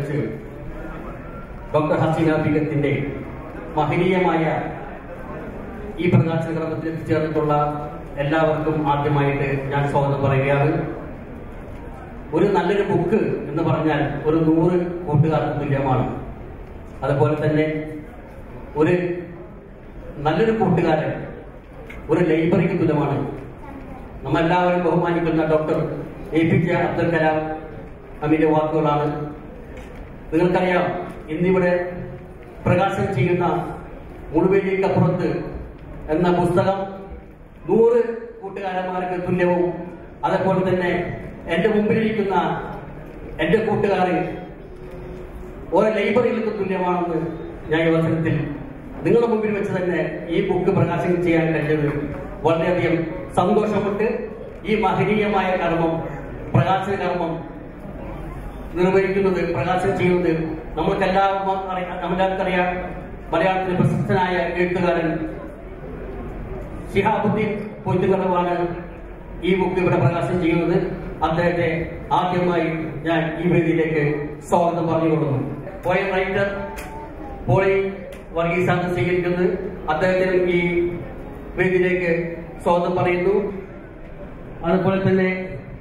വെച്ച് ഡോക്ടർ ഹസീന ബീഗത്തിന്റെ മഹനീയമായ ഈ പ്രകാശന ക്രമത്തിൽ എത്തിച്ചേർന്നിട്ടുള്ള എല്ലാവർക്കും ആദ്യമായിട്ട് ഞാൻ സ്വാഗതം പറയുകയാണ് ഒരു നല്ലൊരു ബുക്ക് എന്ന് പറഞ്ഞാൽ ഒരു നൂറ് കൂട്ടുകാർക്ക് തുല്യമാണ് അതുപോലെ തന്നെ ഒരു നല്ലൊരു കൂട്ടുകാരൻ ഒരു ലൈബ്രറിക്ക് തുല്യമാണ് നമ്മളെല്ലാവരും ബഹുമാനിക്കുന്ന doctor A P J Abdul Kalam അമീന്റെ വാക്കുകളാണ് നിങ്ങൾക്കറിയാം ഇന്നിവിടെ പ്രകാശനം ചെയ്യുന്ന മുഴുവേലിക്കപ്പുറത്ത് എന്ന പുസ്തകം നൂറ് കൂട്ടുകാരന്മാർക്ക് തുല്യവും അതേപോലെ തന്നെ എന്റെ മുമ്പിലിരിക്കുന്ന എന്റെ കൂട്ടുകാർ ഓരോ ലൈബ്രറികൾക്ക് തുല്യമാണെന്ന് ഞാൻ ഈ അവസരത്തിൽ നിങ്ങളുടെ മുമ്പിൽ വെച്ച് തന്നെ ഈ ബുക്ക് പ്രകാശനം ചെയ്യാൻ കഴിഞ്ഞത് വളരെയധികം സന്തോഷപ്പെട്ട് ഈ മഹനീയമായ കർമ്മം പ്രകാശന കർമ്മം നിർവഹിക്കുന്നത് പ്രകാശനം ചെയ്യുന്നത് നമ്മൾക്കെല്ലാവർക്കും അറിയാം നമ്മളെല്ലാവർക്കും അറിയാം മലയാളത്തിലെ പ്രശസ്തനായ എഴുത്തുകാരൻ ഷിഹാബുദ്ദീൻ പൊയ്ത്തുകടവാണ് ഈ ബുക്ക് ഇവിടെ പ്രകാശനം ചെയ്യുന്നത് അദ്ദേഹത്തെ ആദ്യമായി ഞാൻ ഈ വേദിയിലേക്ക് സ്വാഗതം പറഞ്ഞുകൊള്ളുന്നു പോയ റൈറ്റർ പോളി വർഗീസാണ് സ്വീകരിക്കുന്നത് അദ്ദേഹത്തിന് ഈ വേദിയിലേക്ക് സ്വാഗതം പറയുന്നു അതുപോലെ തന്നെ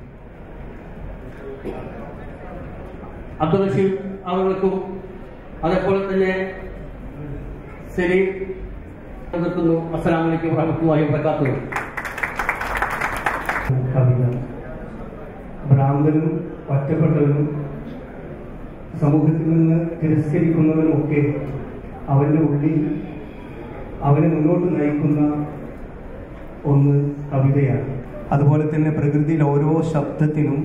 അബ്ദുൾ റഷീദ് അവർക്കും അതേപോലെ തന്നെ സലീം നിർത്തുന്നു അസ്സലാമു അലൈക്കും വറഹ്മത്തുള്ളാഹി വബറകാതുഹു കവിത ഭ്രാന്തനും ഒറ്റപ്പെട്ടവനും സമൂഹത്തിൽ നിന്ന് തിരസ്കരിക്കുന്നവനും ഒക്കെ അവന്റെ ഉള്ളിൽ അവനെ മുന്നോട്ട് നയിക്കുന്ന ഒന്ന് കവിതയാണ് അതുപോലെ തന്നെ പ്രകൃതിയിൽ ഓരോ ശബ്ദത്തിനും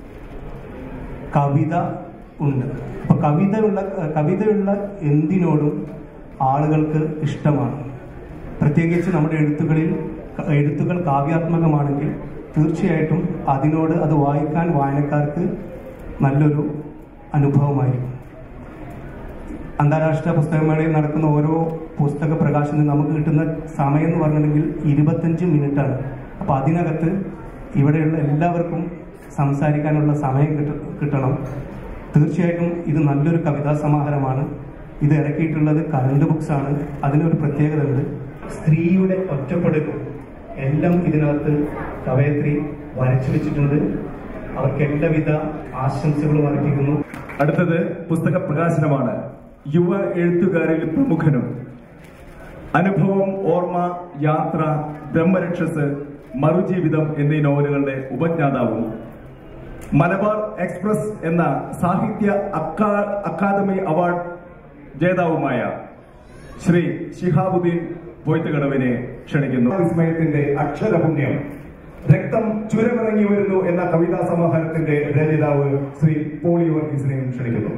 കവിത ഉണ്ട് അപ്പൊ കവിതയുള്ള കവിതയുള്ള എന്തിനോടും ആളുകൾക്ക് ഇഷ്ടമാണ് പ്രത്യേകിച്ച് നമ്മുടെ എഴുത്തുകളിൽ എഴുത്തുകൾ കാവ്യാത്മകമാണെങ്കിൽ തീർച്ചയായിട്ടും അതിനോട് അത് വായിക്കാൻ വായനക്കാർക്ക് നല്ലൊരു അനുഭവമായിരിക്കും അന്താരാഷ്ട്ര പുസ്തകമേളയിൽ നടക്കുന്ന ഓരോ പുസ്തക പ്രകാശനം നമുക്ക് കിട്ടുന്ന സമയം എന്ന് പറഞ്ഞിട്ടുണ്ടെങ്കിൽ ഇരുപത്തഞ്ച് മിനിറ്റാണ് അപ്പോൾ അതിനകത്ത് ഇവിടെയുള്ള എല്ലാവർക്കും സംസാരിക്കാനുള്ള സമയം കിട്ട കിട്ടണം തീർച്ചയായിട്ടും ഇത് നല്ലൊരു കവിതാ സമാഹാരമാണ് ഇത് ഇറക്കിയിട്ടുള്ളത് കറണ്ട് ബുക്സ് ആണ് അതിനൊരു പ്രത്യേകത ഉണ്ട് സ്ത്രീയുടെ ഒറ്റപ്പെടുക്കും എല്ലാം ഇതിനകത്ത് കവയത്രി വരച്ചു വെച്ചിട്ടുണ്ട് അവർക്ക് എല്ലാവിധ ആശംസകളും അർപ്പിക്കുന്നു അടുത്തത് പുസ്തക പ്രകാശനമാണ് യുവ എഴുത്തുകാരിൽ പ്രമുഖനും അനുഭവം ഓർമ്മ യാത്ര ബ്രഹ്മരക്ഷസ് മറുജീവിതം എന്നീ നോവലുകളുടെ ഉപജ്ഞാതാവും മലബാർ എക്സ്പ്രസ് എന്ന സാഹിത്യ അക്കാ- അക്കാദമി അവാർഡ് ജേതാവുമായ ശ്രീ ഷിഹാബുദ്ദീൻ പൊയ്ത്തുകടവിനെ ക്ഷണിക്കുന്നു വിസ്മയത്തിന്റെ അക്ഷരപുണ്യം രക്തം ചുരമിറങ്ങി വരുന്നു എന്ന കവിതാ സമാഹാരത്തിന്റെ രചയിതാവ് ശ്രീ പോളി വർഗീസിനെയും ക്ഷണിക്കുന്നു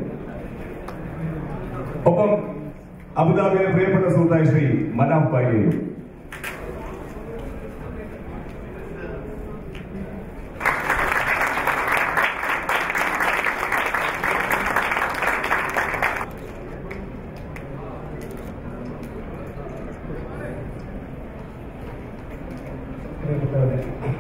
ഒപ്പം അബുദാബിയിലെ പ്രിയപ്പെട്ട സുഹൃത്തായ ശ്രീ മനാഫ് ബായിയെയും പ്രിയപ്പെട്ടവരെ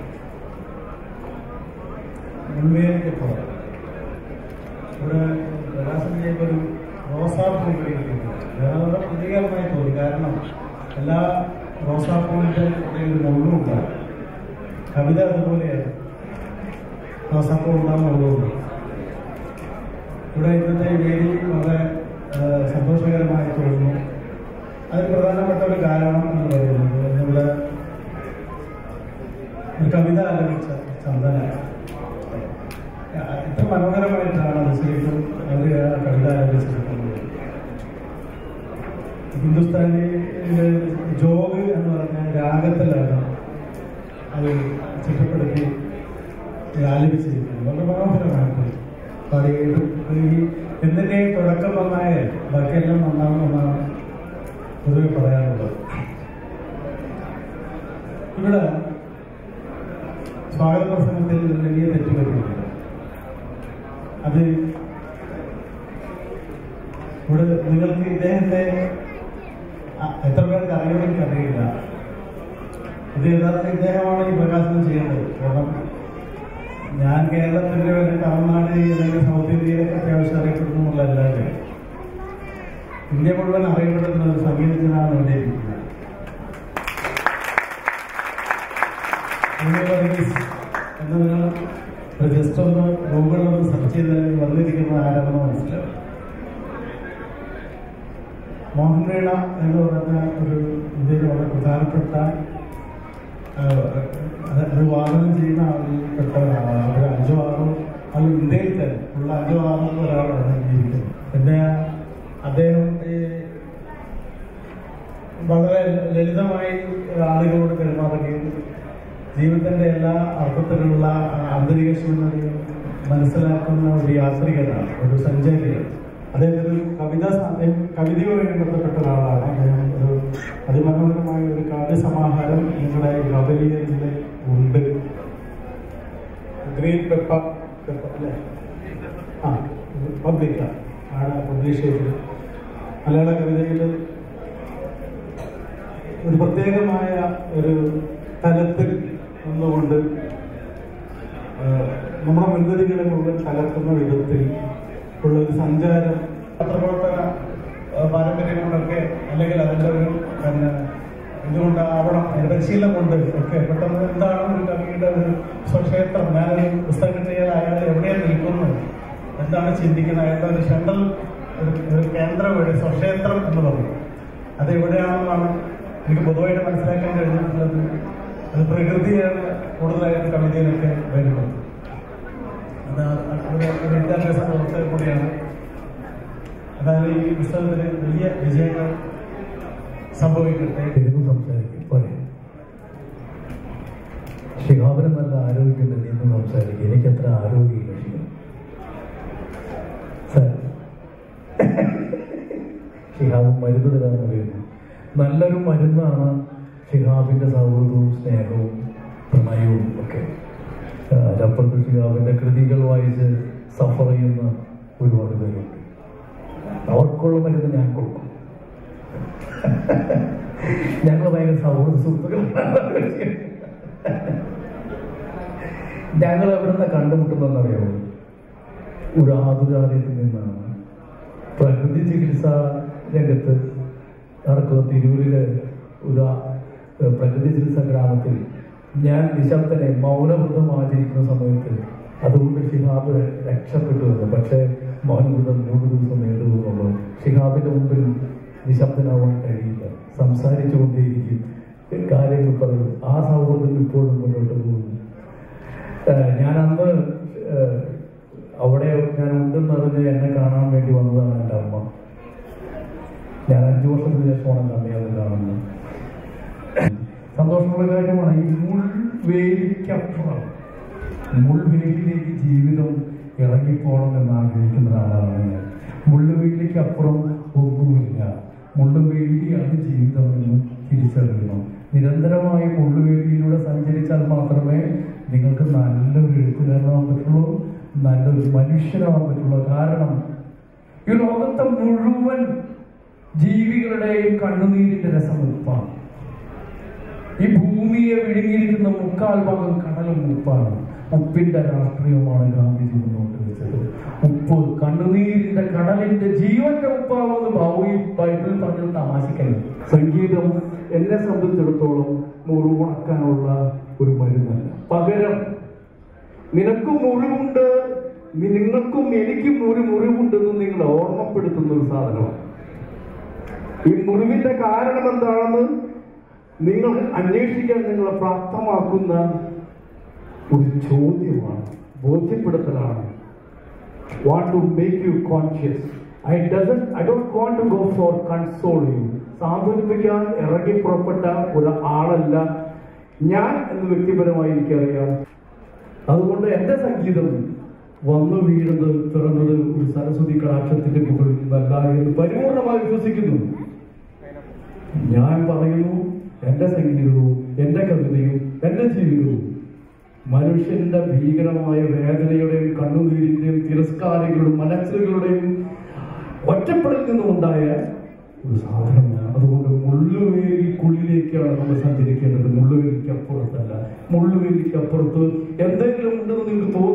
മുൻവേലിക്കപ്പോ ഇവിടെ പ്രകാശം ചെയ്യുമ്പോൾ ഒരു റോസാപ്പൂ ഉപയോഗിക്കുന്നു വേറെ പ്രതീകമായി തോന്നി കാരണം എല്ലാ റോസാപ്പൂവിൻ്റെ ഇടയിൽ ഒരു മുള്ളും ഉണ്ടാകും കവിത അതുപോലെയാണ് റോസാപ്പൂ ഉണ്ടാകുന്ന മുള്ളുണ്ട് ഇവിടെ ഇന്നത്തെ ഈ വേദി വളരെ ആ, സന്തോഷകരമായി തോന്നുന്നു അതിന് പ്രധാനപ്പെട്ട ഒരു കാരണം എന്ന് പറയുന്നത് നമ്മുടെ ഒരു കവിത ആലപിച്ച ചന്ദന ഇത്ര മനോഹരമായിട്ടാണ് അത് ശരിക്കും അവർ ആ കവിത ആലപിച്ചിരിക്കുന്നത് ഹിന്ദുസ്ഥാനി ജോഗ് എന്ന് പറഞ്ഞ രാഗത്തിലാണ് അത് ചിട്ടപ്പെടുത്തി ആലപിച്ചിരിക്കുന്നത് വളരെ മനോഹരമായിട്ട് പാടിയിട്ടും ഈ എന്തിൻ്റെയും തുടക്കം നന്നായാൽ ബാക്കിയെല്ലാം നന്നാവുമെന്നാണ് പൊതുവെ പറയാറുള്ളത് ഇവിടെ സ്വാഗത പ്രസംഗത്തിൽ ഒരു വലിയ തെറ്റുപറ്റിയിട്ടുണ്ട് അത് ഇവിടെ നിങ്ങൾക്ക് ഇദ്ദേഹത്തെ ആ, എത്ര പേർക്ക് അറിയുമെന്ന് എനിക്ക് അറിയില്ല ഇത് യഥാർത്ഥ ഇദ്ദേഹമാണ് ഈ പ്രകാശനം ചെയ്യേണ്ടത് കാരണം ഞാൻ കേരളത്തിന്റെ വല്ല തമിഴ്നാട് അല്ലെങ്കിൽ സൗത്ത് ഇന്ത്യയിലൊക്കെ അത്യാവശ്യം അറിയപ്പെടുന്നു എന്നുള്ളതല്ലാതെ ഇന്ത്യ മുഴുവൻ അറിയപ്പെടുന്ന ഒരു സംഗീതജ്ഞനാണ് ഇവിടെ ഇരിക്കുന്നത് ഉണ്ണി വർഗീസ് എന്ന് നിങ്ങൾ ജസ്റ്റ് ഒന്ന് ഗൂഗിളിൽ ഒന്ന് സെർച്ച് ചെയ്താൽ വന്നിരിക്കുന്ന ആരാണെന്ന് മനസ്സിലാവും മോഹൻവീണ എന്ന് പറയുന്ന ഒരു ഇന്ത്യയിൽ വളരെ പ്രധാനപ്പെട്ട ആ, അത് അത് വാദനം ചെയ്യുന്ന ആളിൽപ്പെട്ട ഒരാളാണ് ഒരു അഞ്ചോ ആറോ അത് ഇന്ത്യയിൽ തന്നെ ഉള്ള അഞ്ചോ ആറോ ഒരാളാണ് ജീവിക്കുന്നത് പിന്നെ അദ്ദേഹം ഈ വളരെ ലളിതമായി ആളുകളോട് പെരുമാറുകയും ജീവിതത്തിന്റെ എല്ലാ അർത്ഥത്തിലുള്ള ആന്തരിക ശൂന്യതയും മനസ്സിലാക്കുന്ന ഒരു യാത്രികനാണ് ഒരു സഞ്ചാരിയാണ് അദ്ദേഹത്തിന് ഒരു കവിത അദ്ദേഹം കവിതയുമായി ബന്ധപ്പെട്ട ഒരാളാണ് അദ്ദേഹം ഒരു അതിമനോഹരമായ ഒരു കാവ്യസമാഹാരം നിങ്ങളുടെ ഗബലിയത്തിൽ ഉണ്ട് ഗ്രീൻ പെപ്പ പെപ്പ അല്ലേ ആ പബ്ലിക്ക ആണ് പബ്ലിഷ് ചെയ്തത് മലയാള കവിതയിൽ ഒരു പ്രത്യേകമായ ഒരു തലത്തിൽ നിന്നുകൊണ്ട് ആ, നമ്മുടെ മുൻഗതികളെ മുഴുവൻ കലർത്തുന്ന വിധത്തിൽ ഉള്ള ഒരു സഞ്ചാരം പത്രപ്രവർത്തന ആ, പാരമ്പര്യം കൊണ്ടൊക്കെ അല്ലെങ്കിൽ അതിൻ്റെ ഒരു പിന്നെ ഇതുകൊണ്ട് ആവണം അതിന്റെ പരിശീലനം കൊണ്ട് ഒക്കെ പെട്ടെന്ന് എന്താണ് ഒരു കവിയുടെ ഒരു സ്വക്ഷേത്രം ഞാനൊരു പുസ്തകം കിട്ടിയാൽ അയാൾ എവിടെയാണ് നിൽക്കുന്നത് എന്താണ് ചിന്തിക്കുന്നത് അയാളുടെ ഒരു സെൻട്രൽ ഒരു ഒരു കേന്ദ്രം ഒരു സ്വക്ഷേത്രം എന്ന് പറയും അത് എവിടെയാണെന്നാണ് എനിക്ക് പൊതുവായിട്ട് മനസ്സിലാക്കാൻ കഴിഞ്ഞിട്ടുള്ളത് അത് പ്രകൃതിയാണ് കൂടുതലായിട്ട് കവിതയിലൊക്കെ വരുന്നത് അത് ഒരു ഒരു വിദ്യാഭ്യാസ പ്രവർത്തകർ കൂടിയാണ് അതായത് ഈ പുസ്തകത്തിന് വലിയ വിജയങ്ങൾ സംഭവിക്കട്ടെ ഇരുന്ന് സംസാരിക്കും പോരെ ഷിഹാബിന് നല്ല ആരോഗ്യമുണ്ട് എന്ന് സംസാരിക്കും എനിക്ക് അത്ര ആരോഗ്യമില്ല ഷിഹാബ് സാർ ഷിഹാബ് മരുന്ന് തരാൻ പറയുന്നു നല്ലൊരു മരുന്നാണ് ഷിഹാബിന്റെ സൗഹൃദവും സ്നേഹവും പ്രണയവും ഒക്കെ ആ, അപ്പുറത്ത് ഷിഹാബിന്റെ കൃതികൾ വായിച്ച് സഫർ ചെയ്യുന്ന ഒരുപാട് പേരുണ്ട് അവർക്കുള്ള മരുന്ന് ഞാൻ കൊടുക്കും ഞങ്ങൾ ഭയങ്കര സൗഹൃദ സുഹൃത്തുക്കളാണ് ഞങ്ങൾ എവിടുന്ന കണ്ടുമുട്ടുന്നതെന്നറിയാമോ ഒരു ആതുരാലയത്തിൽ നിന്നാണ് പ്രകൃതി ചികിത്സാ രംഗത്ത് നടക്കുന്ന തിരൂരിലെ ഒരു ആ- പ്രകൃതി ചികിത്സാ ഗ്രാമത്തിൽ ഞാൻ നിശബ്ദനെ മൗനവൃതം ആചരിക്കുന്ന സമയത്ത് അതുകൊണ്ട് ഷിഹാബ് രക്ഷപ്പെട്ടു വന്നു പക്ഷേ മൗനവൃതം മൂന്ന് ദിവസം നീണ്ടു പോകുന്നുള്ളൂ ഷിഹാബിന്റെ മുമ്പിൽ നിശബ്ദനാവാൻ കഴിയില്ല സംസാരിച്ചു കൊണ്ടേയിരിക്കും കാര്യങ്ങൾ പറയും ആ സൗഹൃദം ഇപ്പോഴും മുന്നോട്ട് പോകുന്നു ഏഹ് ഞാൻ അന്ന് ഏഹ് അവിടെ ഞാൻ ഉണ്ടെന്ന് അറിഞ്ഞ് എന്നെ കാണാൻ വേണ്ടി വന്നതാണ് എൻ്റെ അമ്മ ഞാൻ അഞ്ചു വർഷത്തിന് ശേഷമാണ് കമ്മിയത് കാണുന്നത് സന്തോഷമുള്ള കാര്യമാണ് ഈ മുൾവേലിക്കപ്പുറം മുൾവേലിയിലേക്ക് ജീവിതം ഇറങ്ങിപ്പോകണം എന്ന് ആഗ്രഹിക്കുന്ന ഒരാളാണ് ഞാൻ മുള്ളുവേലിക്കപ്പുറം ഒന്നുമില്ല മുള്ളുവേലിയാണ് ജീവിതം എന്ന് തിരിച്ചറിയണം നിരന്തരമായി മുള്ളുവേലിയിലൂടെ സഞ്ചരിച്ചാൽ മാത്രമേ നിങ്ങൾക്ക് നല്ലൊരു എഴുത്തുകാരനാവാൻ പറ്റുള്ളൂ നല്ലൊരു മനുഷ്യനാവാൻ പറ്റുള്ളൂ കാരണം ഈ ലോകത്തെ മുഴുവൻ ജീവികളുടെയും കണ്ണുനീരിന്റെ രസം ഉപ്പാണ് ഈ ഭൂമിയെ വിഴുങ്ങിയിരിക്കുന്ന മുക്കാൽ ഭാഗം കടലും ഉപ്പാണ് ഉപ്പിന്റെ രാഷ്ട്രീയമാണ് ഗാന്ധിജി മുന്നോട്ട് വെച്ചത് ഉപ്പ് കണ്ണുനീരിന്റെ കടലിന്റെ ജീവന്റെ ഉപ്പാവെന്ന് ഭാവി ബൈബിളിൽ പറഞ്ഞത് തമാശക്കല്ല സംഗീതം എന്നെ സംബന്ധിച്ചിടത്തോളം മുറിവുണക്കാനുള്ള ഒരു മരുന്നല്ല പകരം നിനക്കും മുറിവുണ്ട് നി- നിങ്ങൾക്കും എനിക്കും ഒരു മുറിവുണ്ടെന്ന് നിങ്ങൾ ഓർമ്മപ്പെടുത്തുന്ന ഒരു സാധനമാണ് ഈ മുറിവിന്റെ കാരണം എന്താണെന്ന് നിങ്ങൾ അന്വേഷിക്കാൻ നിങ്ങളെ പ്രാപ്തമാക്കുന്ന ഒരു ചോദ്യമാണ് ബോധ്യപ്പെടുത്തലാണ് want to make you conscious I doesn't I don't want to go for console you സാന്ത്വനിപ്പിക്കാൻ ഇറങ്ങി പുറപ്പെട്ട ഒരു ആളല്ല ഞാൻ എന്ന് വ്യക്തിപരമായി എനിക്കറിയാം അതുകൊണ്ട് എന്റെ സംഗീതം വന്നു വീഴുന്നത് പിറന്നത് ഒരു സരസ്വതി കടാക്ഷത്തിന്റെ മുകളിൽ നിന്നല്ല എന്ന് പരിപൂർണമായി വിശ്വസിക്കുന്നു ഞാൻ പറയുന്നു എന്റെ സംഗീതവും എന്റെ കവിതയും എന്റെ ജീവിതവും മനുഷ്യന്റെ ഭീകരമായ വേദനയുടെയും കണ്ണുനീരിന്റെയും തിരസ്കാരങ്ങളുടെയും മനസ്സിലുകളുടെയും ഒറ്റപ്പെടലിൽ നിന്നും ഉണ്ടായ ഒരു സാധനമാണ് അതുകൊണ്ട് മുള്ളുവേലിക്കുള്ളിലേക്കാണ് നമ്മൾ സഞ്ചരിക്കേണ്ടത് മുള്ളുവേലിക്ക് അപ്പുറത്തല്ല മുള്ളുവേലിക്ക് അപ്പുറത്ത് എന്തെങ്കിലും ഉണ്ടെന്ന് നിങ്ങൾക്ക് തോന്നുന്നു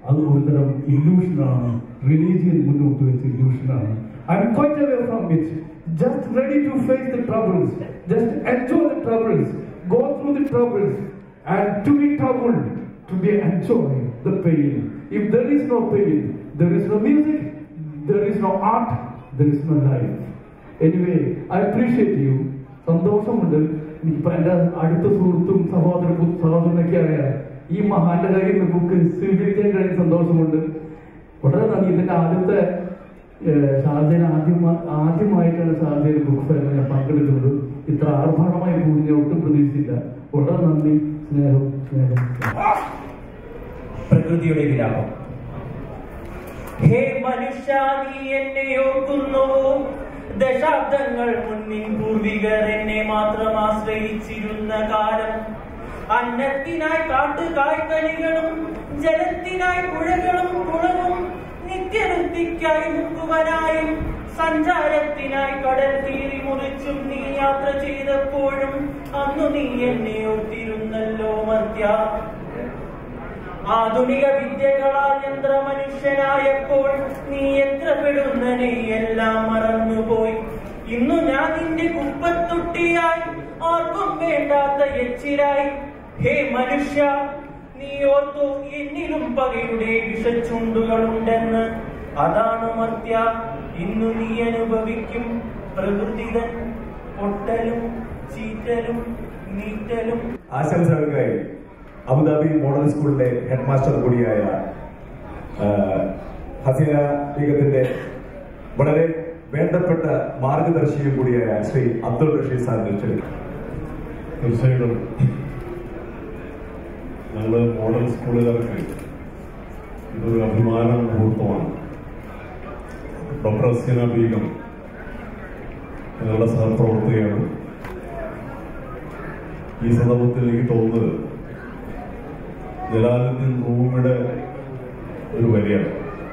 അത് ഒരുതരം ഇല്യൂഷനാണ് റിലീജിയൻ മുന്നോട്ട് വെച്ച ഇല്യൂഷനാണ് I'm quite away from it just ready to face the troubles just enjoy the troubles go through the troubles and to be troubled to be enjoy the pain. If there is no pain, there is no music, there is no art, there is no life. Anyway, I appreciate you. സന്തോഷമുണ്ട് ഇപ്പൊ എന്റെ അടുത്ത സുഹൃത്തും സഹോദര സഹോദരനൊക്കെയായ ഈ മഹാന്റെ കയ്യിൽ നിന്ന് ബുക്ക് സ്വീകരിക്കാൻ കഴിയുന്ന സന്തോഷമുണ്ട് വളരെ നന്ദി ഇതിന്റെ ആദ്യത്തെ ഏഹ്, ഷാർജയിൽ ആദ്യമായി ആദ്യമായിട്ടാണ് ഷാർജയിൽ ബുക്ക് ഫെയറിൽ ഞാൻ പങ്കെടുക്കുന്നത് ഇത്ര ആർഭാടമായി പോകും ഞാൻ ഒട്ടും പ്രതീക്ഷിച്ചില്ല വളരെ നന്ദി സ്നേഹം സ്നേഹം സ്നേഹം പ്രകൃതിയുടെ വിലാപം ഹേ മനുഷ്യ നീ എന്നെ ഓർക്കുന്നു ദശാബ്ദങ്ങൾ മുന്നിൻ പൂർവികർ എന്നെ മാത്രം ആശ്രയിച്ചിരുന്ന കാലം അന്നത്തിനായി കാട്ടുകായ്ക്കനികളും ജലത്തിനായി പുഴകളും കുളവും നിത്യവൃത്തിക്കായി മുക്കുവനായും സഞ്ചാരത്തിനായി കടൽ തീരി മുറിച്ചും നീ യാത്ര ചെയ്തപ്പോഴും അന്നു നീ എന്നെ ഓർത്തിരുന്നല്ലോ മർത്യ ആധുനിക വിദ്യകളാൽ യന്ത്ര മനുഷ്യനായപ്പോൾ നീ എത്ര പെടുന്നനെ എല്ലാം മറന്നുപോയി ഇന്നു ഞാൻ നിന്റെ കുപ്പത്തൊട്ടിയായി ആർക്കും വേണ്ടാത്ത എച്ചിലായി ഹേ മനുഷ്യ നീ ഓർത്തു എന്നിലും പകയുടെ വിഷച്ചുണ്ടുകളുണ്ടെന്ന് അതാണ് മർത്യ ഇന്നു നീ അനുഭവിക്കും പ്രകൃതിതൻ പൊട്ടലും ചീറ്റലും നീറ്റലും ആശംസകൾക്കായി അബുദാബി മോഡൽ സ്കൂളിലെ ഹെഡ് മാസ്റ്റർ കൂടിയായ ആ, ഹസീന ബീഗത്തിന്റെ വളരെ വേണ്ടപ്പെട്ട മാർഗദർശിയും കൂടിയായ ശ്രീ അബ്ദുൾ റഷീദ് സാറിനെ ക്ഷണിക്കും തീർച്ചയായിട്ടും ഞങ്ങൾ മോഡൽ സ്കൂളുകാർക്ക് ഇതൊരു അഭിമാന മുഹൂർത്തമാണ് ഡോക്ടർ ഹസീന ബീഗം ഞങ്ങളുടെ സഹപ്രവർത്തകയാണ് ഈ സന്ദർഭത്തിൽ എനിക്ക് തോന്നുന്നത് ജലാലുദ്ദീൻ റൂമിയുടെ ഒരു വരിയാണ്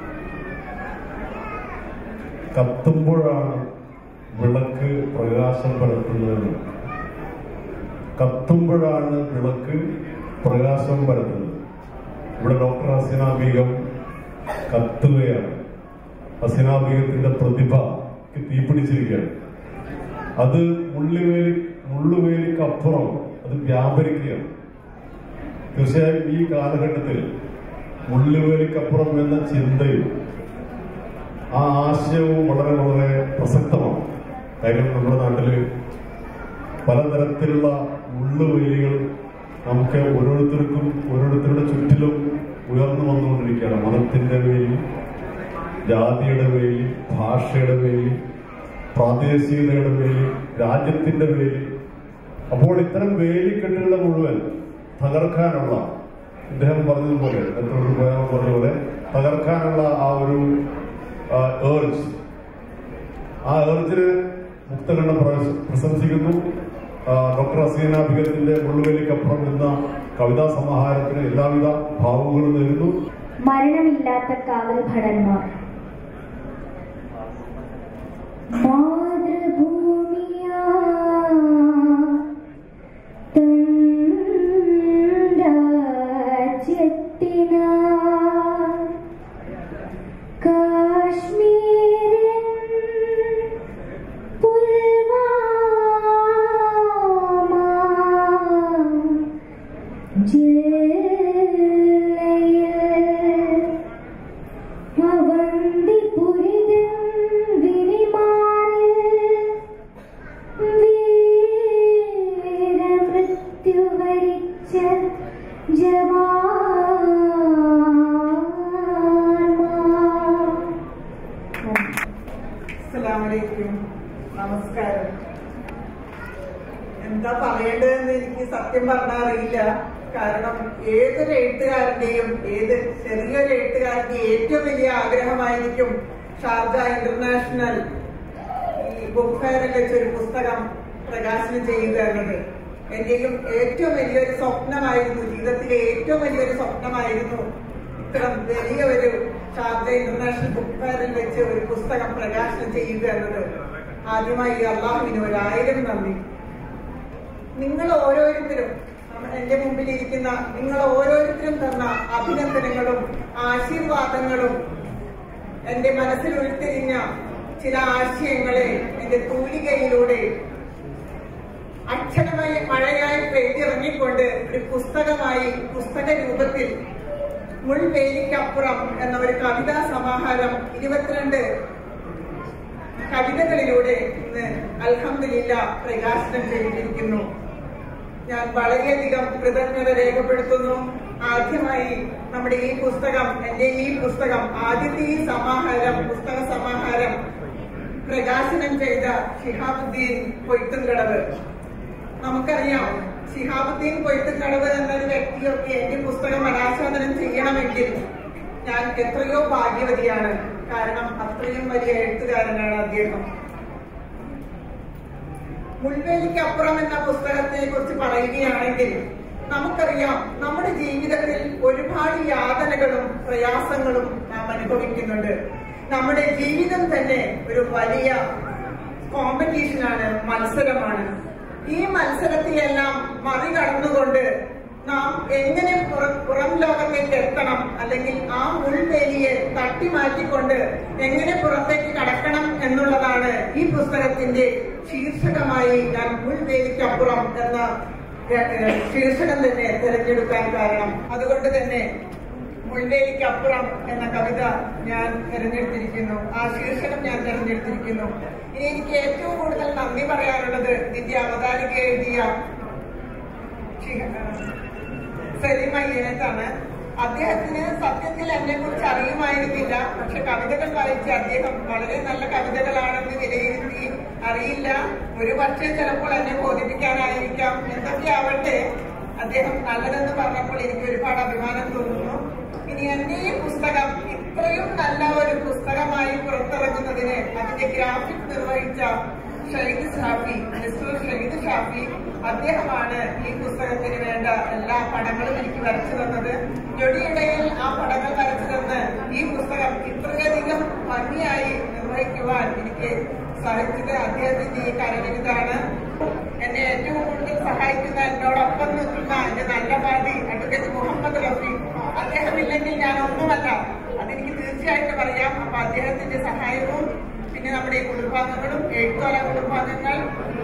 കത്തുമ്പോഴാണ് വിളക്ക് പ്രകാശം പരത്തുന്നത് കത്തുമ്പോഴാണ് വിളക്ക് പ്രകാശം പരത്തുന്നത് ഇവിടെ ഡോക്ടർ ഹസീന ബീഗം കത്തുകയാണ് ഹസീന ബീഗത്തിന്റെ പ്രതിഭ തീപിടിച്ചിരിക്കുകയാണ് അത് മുള്ളുവേലി മുള്ളുവേലിക്കപ്പുറം അത് വ്യാപരിക്കുകയാണ് തീർച്ചയായും ഈ കാലഘട്ടത്തിൽ മുള്ളുവേലിക്കപ്പുറം എന്ന ചിന്തയും ആ ആശയവും വളരെ വളരെ പ്രസക്തമാണ് കാര്യം നമ്മുടെ നാട്ടില് പലതരത്തിലുള്ള മുള്ളുവേലികൾ നമുക്ക് ഓരോരുത്തർക്കും ഓരോരുത്തരുടെ ചുറ്റിലും ഉയർന്നു വന്നുകൊണ്ടിരിക്കുകയാണ് മതത്തിന്റെ വേലി ജാതിയുടെ വേലി ഭാഷയുടെ വേലി പ്രാദേശികതയുടെ വേലി രാജ്യത്തിന്റെ വേലി അപ്പോൾ ഇത്തരം വേലിക്കെട്ടുകളെ മുഴുവൻ തകർക്കാനുള്ള ഇദ്ദേഹം പറഞ്ഞതുപോലെ നേരത്തെ ഒരു ഉപയോഗം പറഞ്ഞതുപോലെ തകർക്കാനുള്ള ആ ഒരു ഏർജ് ആ ഏർജിന് മുക്തകണ്ഠം പ്രശ- പ്രശംസിക്കുന്നു ആ, ഡോക്ടർ ഹസീന ബിഗത്തിന്റെ മുള്ളുവേലിക്കപ്പുറം എന്ന കവിതാ സമാഹാരത്തിന് എല്ലാവിധ ഭാവുകളും നേരുന്നു മരണമില്ലാത്ത കാവൽ ഭടന്മാർ മാതൃഭൂമിയാ തൻ രാജ്യത്തിനാ കാശ്മീരിൻ പുൽവാമ ജില്ലയിൽ അവന്തിപുരിതൻ വിരിമാറിൽ വീരമൃത്യു വരിച്ച ജവാന്മാർ അസ്സലാമലൈക്കും നമസ്കാരം എന്താ പറയേണ്ടതെന്ന് എനിക്ക് സത്യം പറഞ്ഞാൽ അറിയില്ല കാരണം ഏതൊരു എഴുത്തുകാരന്റെയും ഏത് ചെറിയൊരു എഴുത്തുകാരന്റെയും ഏറ്റവും വലിയ ആഗ്രഹമായിരിക്കും ഷാർജ ഇന്റർനാഷണൽ ഈ ബുക്ക് ഫെയറിൽ വെച്ചൊരു പുസ്തകം പ്രകാശനം ചെയ്യുക എന്നത് എന്റെയും ഏറ്റവും വലിയൊരു സ്വപ്നമായിരുന്നു ജീവിതത്തിലെ ഏറ്റവും വലിയൊരു സ്വപ്നമായിരുന്നു ഇത്തരം വലിയ ഒരു ഷാർജ ഇന്റർനാഷണൽ ബുക്ക് ഫെയറിൽ വെച്ച് ഒരു പുസ്തകം പ്രകാശനം ചെയ്യുക എന്നത് ആദ്യമായി അള്ളാഹുവിന് ഒരായിരം നന്ദി നിങ്ങൾ ഓരോരുത്തരും എന്റെ മുമ്പിൽ ഇരിക്കുന്ന നിങ്ങൾ ഓരോരുത്തരും തന്ന അഭിനന്ദനങ്ങളും ആശീർവാദങ്ങളും എന്റെ മനസ്സിൽ ഉരുത്തിരിഞ്ഞ ചില ആശയങ്ങളെ എന്റെ തൂലികയിലൂടെ അക്ഷരമായി മഴയായി പെയ്തിറങ്ങിക്കൊണ്ട് ഒരു പുസ്തകമായി പുസ്തക രൂപത്തിൽ മുൾവേലിക്കപ്പുറം എന്ന ഒരു കവിതാ സമാഹാരം ഇരുപത്തിരണ്ട് കവിതകളിലൂടെ ഇന്ന് അൽഹംദുലില്ല പ്രകാശനം ചെയ്തിരിക്കുന്നു ഞാൻ വളരെയധികം കൃതജ്ഞത രേഖപ്പെടുത്തുന്നു ആദ്യമായി നമ്മുടെ ഈ പുസ്തകം എന്റെ ഈ പുസ്തകം ആദ്യത്തെ ഈ സമാഹാരം പുസ്തക സമാഹാരം പ്രകാശനം ചെയ്ത ഷിഹാബുദ്ദീൻ കൊയ്ത്തുംകടവ് നമുക്കറിയാം ഷിഹാബുദ്ദീൻ കൊയ്ത്തുംകടവ് എന്നൊരു വ്യക്തിയൊക്കെ എന്റെ പുസ്തകം അനാസ്വാദനം ചെയ്യണമെങ്കിൽ ഞാൻ എത്രയോ ഭാഗ്യവതിയാണ് കാരണം അത്രയും വലിയ എഴുത്തുകാരനാണ് അദ്ദേഹം മുൾവേലിക്കപ്പുറം എന്ന പുസ്തകത്തെ കുറിച്ച് പറയുകയാണെങ്കിൽ നമുക്കറിയാം നമ്മുടെ ജീവിതത്തിൽ ഒരുപാട് യാതനകളും പ്രയാസങ്ങളും നാം അനുഭവിക്കുന്നുണ്ട് നമ്മുടെ ജീവിതം തന്നെ ഒരു വലിയ കോമ്പറ്റീഷനാണ് മത്സരമാണ് ഈ മത്സരത്തെയെല്ലാം മറികടന്നുകൊണ്ട് നാം എങ്ങനെ പുറ- പുറം ലോകത്തേക്ക് എത്തണം അല്ലെങ്കിൽ ആ ഉൾവേലിയെ തട്ടി മാറ്റിക്കൊണ്ട് എങ്ങനെ പുറത്തേക്ക് കടക്കണം എന്നുള്ളതാണ് ഈ പുസ്തകത്തിന്റെ ശീർഷകമായി ഞാൻ ഉൾവേലിക്കപ്പുറം എന്ന ഏഹ്, ഏഹ്, ശീർഷകം തന്നെ തിരഞ്ഞെടുക്കാൻ കാരണം അതുകൊണ്ട് തന്നെ മുൾവേലിക്കപ്പുറം എന്ന കവിത ഞാൻ തിരഞ്ഞെടുത്തിരിക്കുന്നു ആ ശീർഷകം ഞാൻ തിരഞ്ഞെടുത്തിരിക്കുന്നു ഇനി എനിക്ക് ഏറ്റവും കൂടുതൽ നന്ദി പറയാനുള്ളത് ഇതിന്റെ അവതാരിക എഴുതിയ സലിമയ്യനത്താണ് അദ്ദേഹത്തിന് സത്യത്തിൽ എന്നെ കുറിച്ച് അറിയുമായിരുന്നില്ല പക്ഷെ കവിതകൾ വായിച്ച് അദ്ദേഹം വളരെ നല്ല കവിതകളാണെന്ന് വിലയിരുത്തി അറിയില്ല ഒരു പക്ഷേ ചിലപ്പോൾ എന്നെ ബോധിപ്പിക്കാനായിരിക്കാം എന്തൊക്കെ ആവട്ടെ അദ്ദേഹം നല്ലതെന്ന് പറഞ്ഞപ്പോൾ എനിക്ക് ഒരുപാട് അഭിമാനം തോന്നുന്നു ഇനി എന്റെ ഈ പുസ്തകം ഇത്രയും നല്ല ഒരു പുസ്തകമായി പുറത്തിറങ്ങുന്നതിന് അതിന്റെ ഗ്രാഫിക് നിർവഹിച്ച ഷഹീദ് ഷാഫി മിസ്റ്റർ ഷഹീദ് ഷാഫി അദ്ദേഹമാണ് ഈ പുസ്തകത്തിന് വേണ്ട എല്ലാ പടങ്ങളും എനിക്ക് വരച്ചു തന്നത് ഞൊടിയിടയിൽ ആ പടങ്ങൾ വരച്ചു തന്ന് ഈ പുസ്തകം ഇത്രയധികം ഭംഗിയായി നിർവഹിക്കുവാൻ എനിക്ക് സാധിച്ചത് അദ്ദേഹത്തിന്റെ ഈ കരവിരുതാണ് എന്നെ ഏറ്റവും കൂടുതൽ സഹായിക്കുന്ന എന്നോടൊപ്പം നിൽക്കുന്ന എന്റെ നല്ല പാതി അഡ്വക്കേറ്റ് മുഹമ്മദ് റഫി അദ്ദേഹം ഇല്ലെങ്കിൽ ഞാൻ ഒന്നുമല്ല അതെനിക്ക് തീർച്ചയായിട്ടും അറിയാം അപ്പൊ അദ്ദേഹത്തിന്റെ സഹായവും പിന്നെ നമ്മുടെ ഈ കുടുംബാംഗങ്ങളും എഴുത്തോല കുടുംബാംഗങ്ങൾ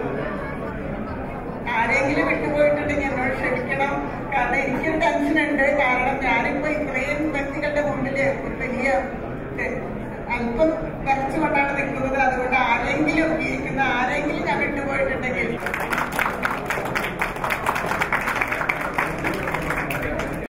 ആരെങ്കിലും വിട്ടുപോയിട്ടുണ്ടെങ്കിൽ എന്നോട് ക്ഷമിക്കണം കാരണം എനിക്കൊരു ടെൻഷൻ ഉണ്ട് കാരണം ഞാനിപ്പോ ഇത്രയും വ്യക്തികളുടെ മുമ്പില് ഒരു വലിയ ഏഹ്, അല്പം വരച്ചുകൊണ്ടാണ് നിൽക്കുന്നത് അതുകൊണ്ട് ആരെങ്കിലും ഇരിക്കുന്ന ആരെങ്കിലും ഞാൻ വിട്ടുപോയിട്ടുണ്ടെങ്കിൽ